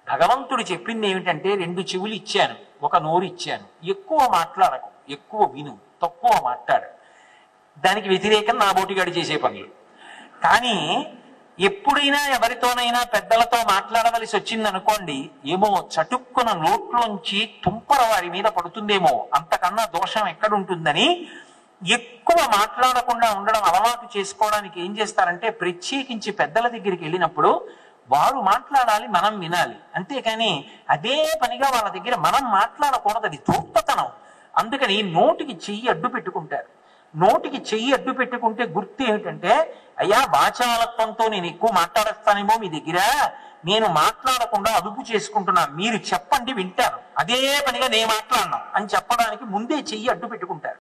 భగవంతుడు చెప్పింది ఏమిటంటే రెండు చెవులు ఇచ్చాను ఒక నోరు ఇచ్చాను ఎక్కువ మాట్లాడకు ఎక్కువ విను తక్కువ మాట్లాడు దానికి వ్యతిరేకం నా బోటిగాడు చేసే పనులు కానీ ఎప్పుడైనా ఎవరితోనైనా పెద్దలతో మాట్లాడవలసి వచ్చిందనుకోండి ఏమో చటుక్కున నోట్లోంచి తుంపర వారి మీద పడుతుందేమో అంతకన్నా దోషం ఎక్కడుంటుందని ఎక్కువ మాట్లాడకుండా ఉండడం అలవాటు చేసుకోవడానికి ఏం చేస్తారంటే ప్రత్యేకించి పెద్దల దగ్గరికి వెళ్ళినప్పుడు వారు మాట్లాడాలి మనం వినాలి అంతేకాని అదే పనిగా వాళ్ళ దగ్గర మనం మాట్లాడకూడదు అది ధూర్తతనం అందుకని నోటికి చెయ్యి అడ్డు పెట్టుకుంటారు నోటికి చెయ్యి అడ్డు పెట్టుకుంటే గుర్తు ఏమిటంటే అయ్యా వాచాలత్వంతో నేను ఎక్కువ మాట్లాడేస్తానేమో మీ దగ్గర నేను మాట్లాడకుండా అదుపు చేసుకుంటున్నా మీరు చెప్పండి వింటాను అదే పనిగా నేను మాట్లాడినా అని చెప్పడానికి ముందే చెయ్యి అడ్డు పెట్టుకుంటారు